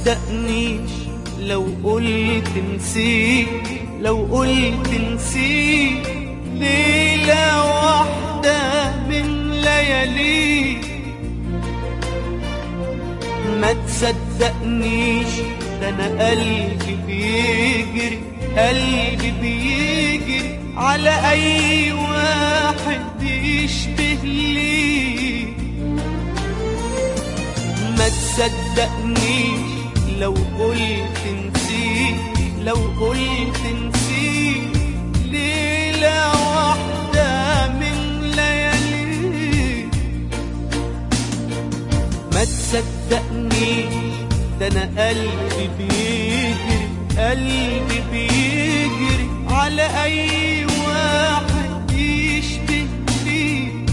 تصدقنيش لو قلت نسيت لو قلت نسيت ليلة واحدة من لياليك ما تصدقنيش ده انا قلبي بيجري قلبي بيجري على اي واحد يشبه ليك ما تصدقنيش لو قلت نسيت لو قلت نسيت ليلة واحدة من لياليك ما تصدقنيش ده انا قلبي بيجري قلبي بيجري على اي واحد يشبه ليك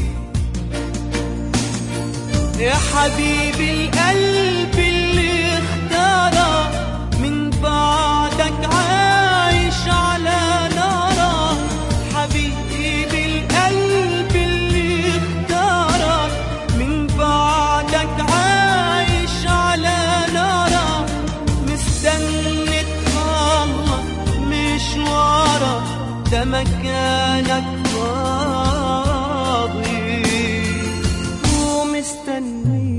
يا حبيبي القلب اللي اختارك من بعدك عايش على نارك حبيبي القلب اللي اختارك من بعدك عايش على نارك مستني تخلص مشوارك ده مكانك فاضي ومستني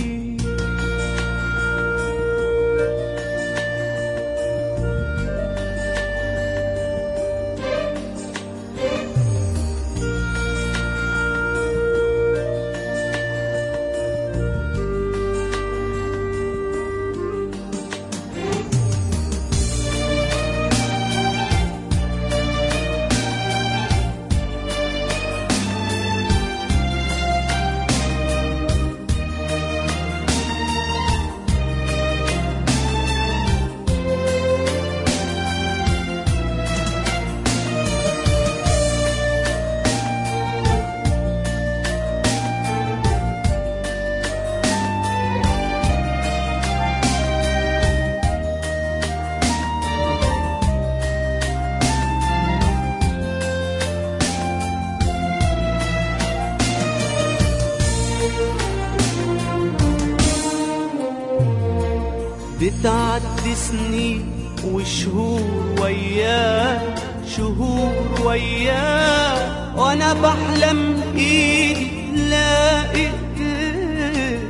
بتعدي سنين وشهور وياه شهور وياه وانا بحلم ايدي لاقي إيديك.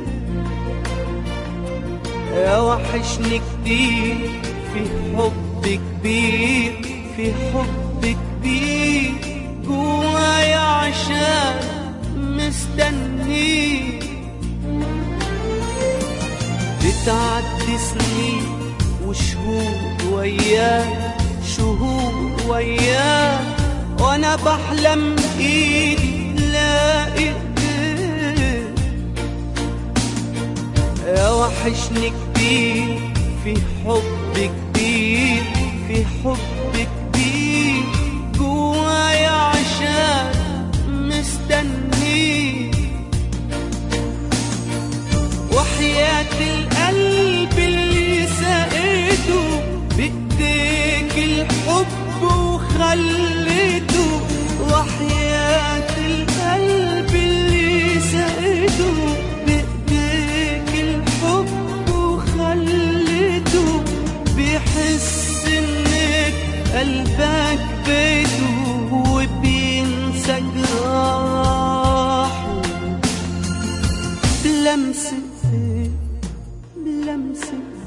يا وحشني كتير في حب كبير في حب كبير جوايا عشان مستنيك بتعدي سنين وشهور وياه شهور وياه وانا بحلم ايدي لاقي إيديك. يا وحشني كتير في حب كبير في حب كبير جوايا عشان مستنيك وحياة القلب اللي سقيته بإيديك الحب وخليته وحياة القلب اللي سقيته بإيديك الحب وخليته بيحس إنك قلبك بيته وبينسى جراحه بلمسة بلمسة